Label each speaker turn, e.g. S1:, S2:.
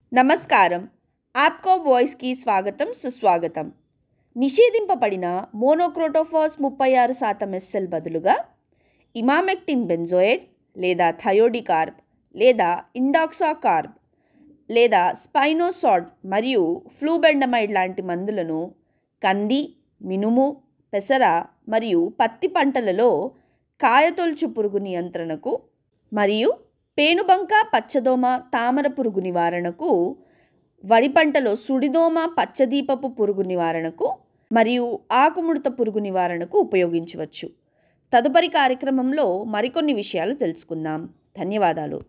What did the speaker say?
S1: నమస్కారం ఆప్కో వాయిస్కి స్వాగతం సుస్వాగతం నిషేధింపబడిన మోనోక్రోటోఫాస్ ముప్పై ఆరు శాతం ఎస్ఎల్ బదులుగా ఇమామెక్టిన్ బెంజోయేట్ లేదా థయోడికార్బ్ లేదా ఇండాక్సాకార్బ్ లేదా స్పైనోసాడ్ మరియు ఫ్లూబెండమైడ్ లాంటి మందులను కంది మినుము పెసర మరియు పత్తి పంటలలో కాయతొలుచు పురుగు నియంత్రణకు మరియు పేనుబంక పచ్చదోమ తామర పురుగు నివారణకు వరి పంటలో సుడిదోమ పచ్చదీపపు పురుగు నివారణకు మరియు ఆకుముడత పురుగు నివారణకు ఉపయోగించవచ్చు తదుపరి కార్యక్రమంలో మరికొన్ని విషయాలు తెలుసుకుందాం ధన్యవాదాలు